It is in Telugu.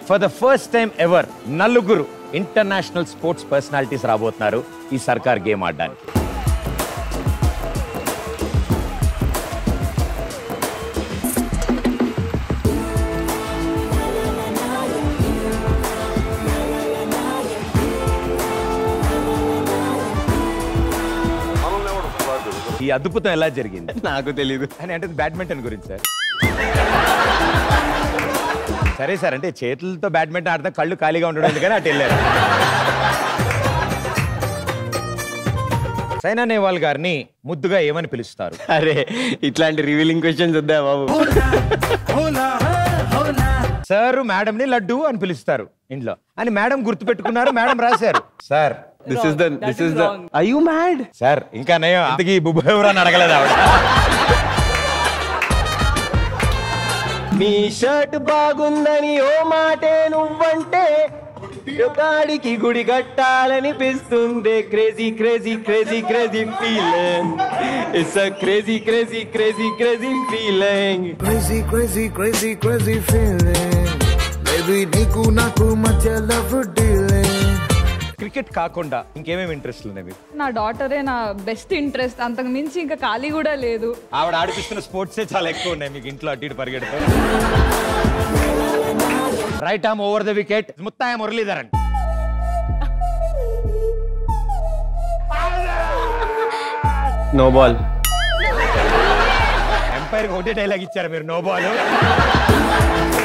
For the first time ever నలుగురు ఇంటర్నేషనల్ స్పోర్ట్స్ పర్సనాలిటీస్ రాబోతున్నారు ఈ సర్కార్ గేమ్ ఆడడానికి ఈ అద్భుతం ఎలా జరిగింది నాకు తెలీదు అని అంటే బ్యాడ్మింటన్ గురించి సార్ సరే సార్ అంటే చేతులతో బ్యాడ్మింటన్ ఆడితే కళ్ళు ఖాళీగా ఉండడం ఎందుకని అటు వెళ్ళారు సైనా నెహ్వాల్ గారిని ముద్దుగా ఏమని పిలుస్తారు అరే ఇట్లాంటి రివీలింగ్ క్వశ్చన్స్ వద్దా బాబు సార్ మేడం ని లడ్డు అని పిలుస్తారు ఇంట్లో అని మేడం గుర్తు పెట్టుకున్నారు మేడం రాశారు sir this is the this is the I you mad sir ఇంకా నయం అంతకి బుబ్బు ఎవరని అడగలేదు ఆవిడ నీ షర్ట్ బాగుందని ఓ మాటే నువ్వంటే గాడికి గుడి కట్టాలనిపిస్తుంది crazy crazy crazy crazy feeling it's a crazy crazy crazy crazy feeling Crazy, crazy, crazy, crazy feeling. Baby, నీకు నాకు మధ్య లవ్ డీలింగ్ క్రికెట్ కాకుండా ఇంకేమేమి ఇంట్రెస్ట్ ఉన్నాయి మీకు నా డాటరే నా బెస్ట్ ఇంట్రెస్ట్ అంతకు మించి ఇంకా ఖాళీ కూడా లేదు ఆవిడ ఆడిపిస్తున్న స్పోర్ట్సే చాలా ఎక్కువ ఉన్నాయి మీకు ఇంట్లో అటు ఇటు పరిగెడుతూ right arm over the wicket Muttiah Muralitharan no ball umpire ఒకటే డైలాగ్ ఇచ్చారు మీరు నో బాల్